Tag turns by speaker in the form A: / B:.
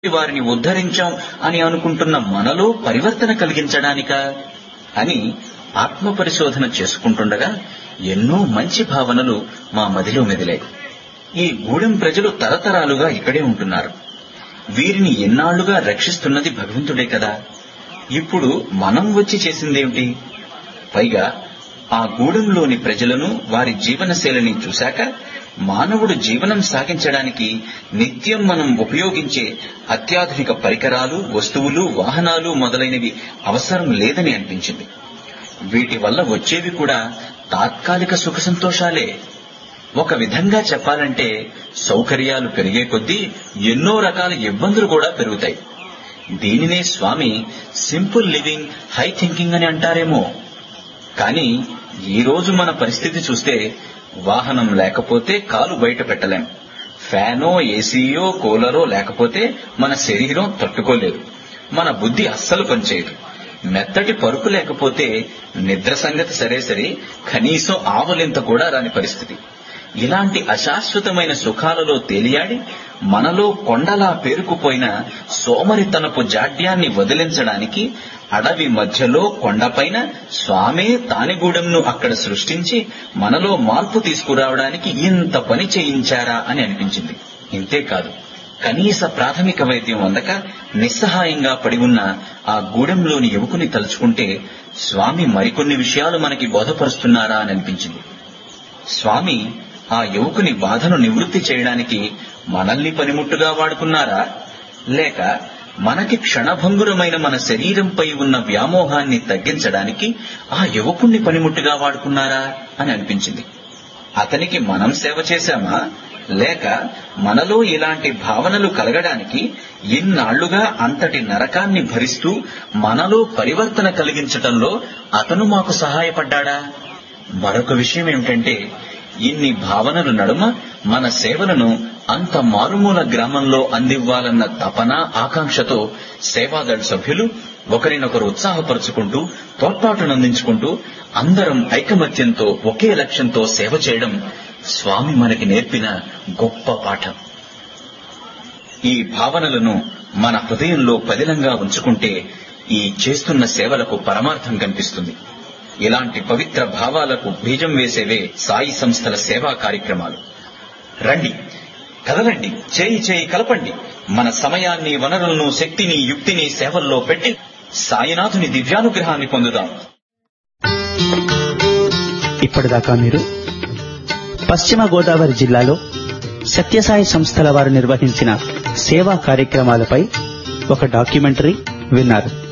A: వారిని ఉద్ధరించాం అని అనుకుంటున్న మనలో పరివర్తన కలిగించడానికా అని ఆత్మ పరిశోధన చేసుకుంటుండగా ఎన్నో మంచి భావనలు మా మదిలో మెదిలాయి ఈ గూడెం ప్రజలు తరతరాలుగా ఇక్కడే ఉంటున్నారు వీరిని ఎన్నాళ్లుగా రక్షిస్తున్నది భగవంతుడే కదా ఇప్పుడు మనం వచ్చి చేసిందేమిటి పైగా ఆ గూడెంలోని ప్రజలను వారి జీవనశైలిని చూశాక మానవుడు జీవనం సాగించడానికి నిత్యం మనం ఉపయోగించే అత్యాధునిక పరికరాలు వస్తువులు వాహనాలు మొదలైనవి అవసరం లేదని అనిపించింది వీటి వల్ల వచ్చేవి కూడా తాత్కాలిక సుఖ సంతోషాలే ఒక విధంగా చెప్పాలంటే సౌకర్యాలు పెరిగే కొద్దీ ఎన్నో రకాల ఇబ్బందులు కూడా పెరుగుతాయి దీనినే స్వామి సింపుల్ లివింగ్ హై థింకింగ్ అని అంటారేమో కానీ ఈ రోజు మన పరిస్థితి చూస్తే వాహనం లేకపోతే కాలు బయట పెట్టలేం ఫ్యానో ఏసీయో కూలరో లేకపోతే మన శరీరం తట్టుకోలేదు మన బుద్ధి అస్సలు పనిచేయదు మెత్తటి పరుపు లేకపోతే నిద్ర సంగతి సరే సరే కనీసం ఆవలింత కూడా రాని పరిస్థితి ఇలాంటి అశాశ్వతమైన సుఖాలలో తేలియాడి మనలో కొండలా పేరుకుపోయిన సోమరితనపు జాడ్యాన్ని వదిలించడానికి అడవి మధ్యలో కొండపైన స్వామే తానిగూడెంను అక్కడ సృష్టించి మనలో మార్పు తీసుకురావడానికి ఇంత పని చేయించారా అని అనిపించింది ఇంతేకాదు కనీస ప్రాథమిక వైద్యం అందక నిస్సహాయంగా పడి ఉన్న ఆ గూడెంలోని యువకుని తలుచుకుంటే స్వామి మరికొన్ని విషయాలు మనకి బోధపరుస్తున్నారా అని అనిపించింది స్వామి ఆ యువకుని బాధను నివృత్తి చేయడానికి మనల్ని పనిముట్టుగా వాడుకున్నారా లేక మనకి క్షణభంగురమైన మన శరీరంపై ఉన్న వ్యామోహాన్ని తగ్గించడానికి ఆ యువకుణ్ణి పనిముట్టుగా వాడుకున్నారా అని అనిపించింది అతనికి మనం సేవ చేశామా లేక మనలో ఇలాంటి భావనలు కలగడానికి ఇన్నాళ్లుగా అంతటి నరకాన్ని భరిస్తూ మనలో పరివర్తన కలిగించటంలో అతను మాకు సహాయపడ్డాడా మరొక విషయం ఏమిటంటే ఇన్ని భావనలు నడుమ మన సేవలను అంత మారుమూల గ్రామంలో అందివ్వాలన్న తపన ఆకాంక్షతో సేవాదళ సభ్యులు ఒకరినొకరు ఉత్సాహపరుచుకుంటూ తోడ్పాటునందించుకుంటూ అందరం ఐకమత్యంతో ఒకే లక్ష్యంతో సేవ చేయడం స్వామి మనకి నేర్పిన గొప్ప పాఠం ఈ భావనలను మన హృదయంలో పదిలంగా ఉంచుకుంటే ఈ చేస్తున్న సేవలకు పరమార్థం కనిపిస్తుంది ఇలాంటి పవిత్ర భావాలకు బీజం వేసేవే సాయి సంస్థల సేవా కార్యక్రమాలు రండి కదలండి చేయి చేయి కలపండి మన సమయాన్ని వనరులను శక్తిని యుక్తిని సేవల్లో పెట్టి సాయినాథుని దివ్యానుగ్రహాన్ని పొందుదాం
B: ఇప్పటిదాకా మీరు పశ్చిమ గోదావరి జిల్లాలో సత్యసాయి సంస్థల వారు నిర్వహించిన సేవా కార్యక్రమాలపై ఒక డాక్యుమెంటరీ విన్నారు